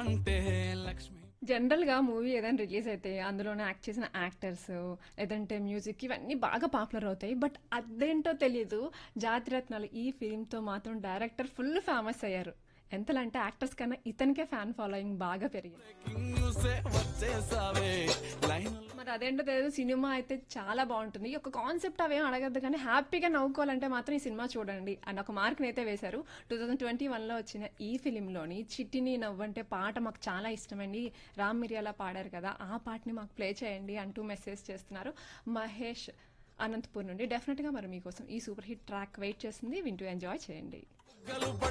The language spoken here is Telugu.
అంటే లక్ష్మి జనరల్గా మూవీ ఏదైనా రిలీజ్ అయితే అందులోనే యాక్ట్ చేసిన యాక్టర్స్ లేదంటే మ్యూజిక్ ఇవన్నీ బాగా పాపులర్ అవుతాయి బట్ అదేంటో తెలియదు జాతిరత్నాలు ఈ ఫిలింతో మాత్రం డైరెక్టర్ ఫుల్ ఫేమస్ అయ్యారు ఎంతలా అంటే యాక్టర్స్ కన్నా ఇతనికే ఫ్యాన్ ఫాలోయింగ్ బాగా పెరిగింది బ్రేకింగ్ న్యూసే వచ్చేసావే లైన్ మరి అదేంటో తెలియదు సినిమా అయితే చాలా బాగుంటుంది ఈ ఒక కాన్సెప్ట్ అవేం అడగద్దు కానీ హ్యాపీగా నవ్వుకోవాలంటే మాత్రం ఈ సినిమా చూడండి అని ఒక మార్క్ని అయితే వేశారు టూ థౌజండ్ ట్వంటీ వన్లో వచ్చిన ఈ ఫిలింలోని చిట్టిని నవ్వంటే పాట మాకు చాలా ఇష్టమండి రామ్ మిరియాల పాడారు కదా ఆ పాటని మాకు ప్లే చేయండి అంటూ మెసేజ్ చేస్తున్నారు మహేష్ అనంతపూర్ నుండి డెఫినెట్గా మరి మీకోసం ఈ సూపర్ హిట్ ట్రాక్ వెయిట్ చేస్తుంది వింటూ ఎంజాయ్ చేయండి గలుప